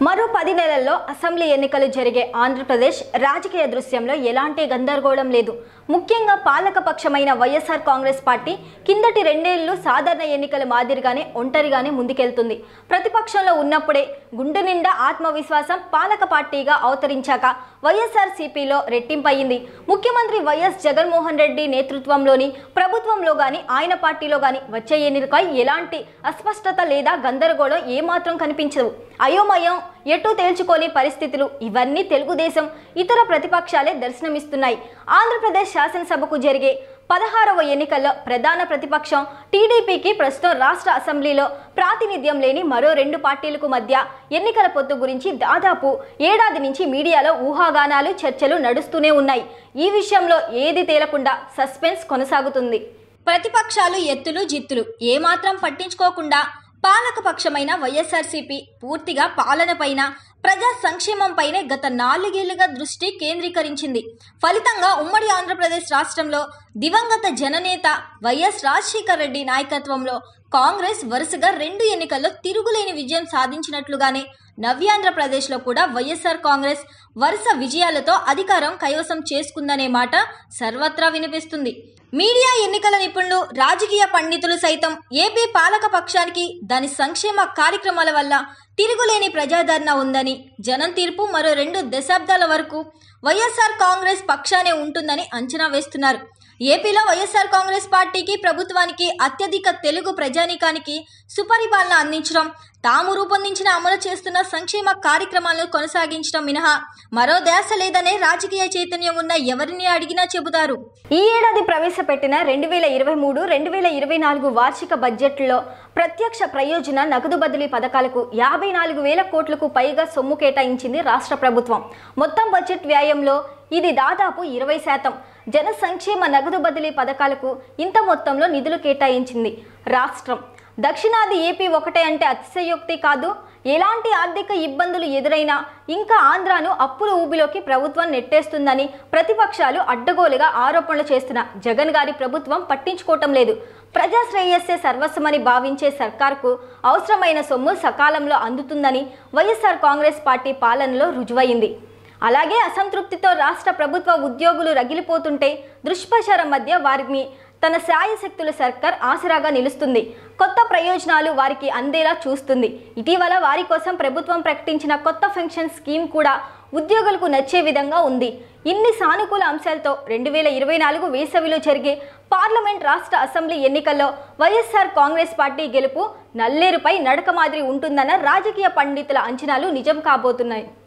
మరో పది నెలల్లో అసెంబ్లీ ఎన్నికలు జరిగే ఆంధ్రప్రదేశ్ రాజకీయ దృశ్యంలో ఎలాంటి గందరగోళం లేదు ముఖ్యంగా పాలకపక్షమైన వైఎస్ఆర్ కాంగ్రెస్ పార్టీ కిందటి రెండేళ్లు సాధారణ ఎన్నికల మాదిరిగానే ఒంటరిగానే ముందుకెళ్తుంది ప్రతిపక్షంలో ఉన్నప్పుడే గుండె నిండా ఆత్మవిశ్వాసం పాలక పార్టీగా అవతరించాక వైఎస్ఆర్ సిపిలో రెట్టింపయింది ముఖ్యమంత్రి వైఎస్ జగన్మోహన్ రెడ్డి నేతృత్వంలోని ప్రభుత్వంలో గాని ఆయన పార్టీలో గాని వచ్చే ఎన్నికపై ఎలాంటి అస్పష్టత లేదా గందరగోళం ఏమాత్రం కనిపించదు అయోమయం ఎటు తేల్చుకోని పరిస్థితులు ఇవన్నీ తెలుగుదేశం ఇతర ప్రతిపక్షాలే దర్శనమిస్తున్నాయి ఆంధ్రప్రదేశ్ శాసనసభకు జరిగే పదహారవ ఎన్నికల్లో ప్రధాన ప్రతిపక్షం టీడీపీకి ప్రస్తుతం రాష్ట్ర అసెంబ్లీలో ప్రాతినిధ్యం లేని మరో రెండు పార్టీలకు మధ్య ఎన్నికల పొత్తు గురించి దాదాపు ఏడాది నుంచి మీడియాలో ఊహాగానాలు చర్చలు నడుస్తూనే ఉన్నాయి ఈ విషయంలో ఏది తేలకుండా సస్పెన్స్ కొనసాగుతుంది ప్రతిపక్షాలు ఎత్తులు జిత్తులు ఏమాత్రం పట్టించుకోకుండా పాలకపక్షమైన వైఎస్ఆర్సీపీ పూర్తిగా పాలనపైన ప్రజా సంక్షేమంపైనే గత నాలుగేళ్లుగా దృష్టి కేంద్రీకరించింది ఫలితంగా ఉమ్మడి ఆంధ్రప్రదేశ్ రాష్ట్రంలో దివంగత జననేత వైఎస్ రాజశేఖర్ రెడ్డి నాయకత్వంలో కాంగ్రెస్ వరుసగా రెండు ఎన్నికల్లో తిరుగులేని విజయం సాధించినట్లుగానే నవ్యాంధ్రప్రదేశ్లో కూడా వైఎస్ఆర్ కాంగ్రెస్ వరుస విజయాలతో అధికారం కైవసం చేసుకుందనే మాట సర్వత్రా వినిపిస్తుంది మీడియా ఎన్నికల నిపుణులు రాజకీయ పండితులు సైతం ఏపీ పాలక పక్షానికి దాని సంక్షేమ కార్యక్రమాల వల్ల తిరుగులేని ప్రజాదరణ ఉందని జనం తీర్పు మరో రెండు దశాబ్దాల వరకు వైఎస్ఆర్ కాంగ్రెస్ పక్షానే ఉంటుందని అంచనా వేస్తున్నారు ఏపీలో వైఎస్ఆర్ కాంగ్రెస్ పార్టీకి ప్రభుత్వానికి అత్యధిక తెలుగు ప్రజానీకానికి సుపరిపాలన అందించడం తాము రూపొందించిన అమలు చేస్తున్న సంక్షేమ కార్యక్రమాలను కొనసాగించడం మినహా మరో దేశ లేదనే రాజకీయ చైతన్యం ఉన్న ఎవరిని అడిగినా చెబుతారు ఈ ఏడాది ప్రవేశపెట్టిన రెండు వేల ఇరవై మూడు రెండు వేల ఇరవై నాలుగు వార్షిక బడ్జెట్లో ప్రత్యక్ష ప్రయోజన నగదు బదిలీ పథకాలకు యాభై నాలుగు వేల కోట్లకు పైగా సొమ్ము కేటాయించింది రాష్ట్ర ప్రభుత్వం మొత్తం బడ్జెట్ వ్యయంలో ఇది దాదాపు ఇరవై శాతం జన సంక్షేమ నగదు బదిలీ పథకాలకు ఇంత మొత్తంలో నిధులు కేటాయించింది రాష్ట్రం దక్షిణాది ఏపీ ఒకటే అంటే అతిశయోక్తి కాదు ఎలాంటి ఆర్థిక ఇబ్బందులు ఎదురైనా ఇంకా ఆంధ్రాను అప్పుల ఊబిలోకి ప్రభుత్వం నెట్టేస్తుందని ప్రతిపక్షాలు అడ్డగోలుగా ఆరోపణలు చేస్తున్న జగన్ గారి ప్రభుత్వం పట్టించుకోవటం లేదు ప్రజా శ్రేయస్సే సర్వస్వమని భావించే సర్కార్కు అవసరమైన సొమ్ము సకాలంలో అందుతుందని వైఎస్ఆర్ కాంగ్రెస్ పార్టీ పాలనలో రుజువైంది అలాగే అసంతృప్తితో రాష్ట్ర ప్రభుత్వ ఉద్యోగులు రగిలిపోతుంటే దుష్ప్రచారం మధ్య వారిని తన శాయశక్తుల సర్కార్ ఆసరాగా నిలుస్తుంది కొత్త ప్రయోజనాలు వారికి అందేలా చూస్తుంది ఇటీవల వారి కోసం ప్రభుత్వం ప్రకటించిన కొత్త పెన్షన్ స్కీమ్ కూడా ఉద్యోగులకు నచ్చే విధంగా ఉంది ఇన్ని సానుకూల అంశాలతో రెండు వేల ఇరవై నాలుగు వేసవిలో జరిగే పార్లమెంట్ రాష్ట్ర అసెంబ్లీ ఎన్నికల్లో వైఎస్ఆర్ కాంగ్రెస్ పార్టీ గెలుపు నల్లేరుపై నడక మాదిరి ఉంటుందన్న రాజకీయ పండితుల అంచనాలు నిజం కాబోతున్నాయి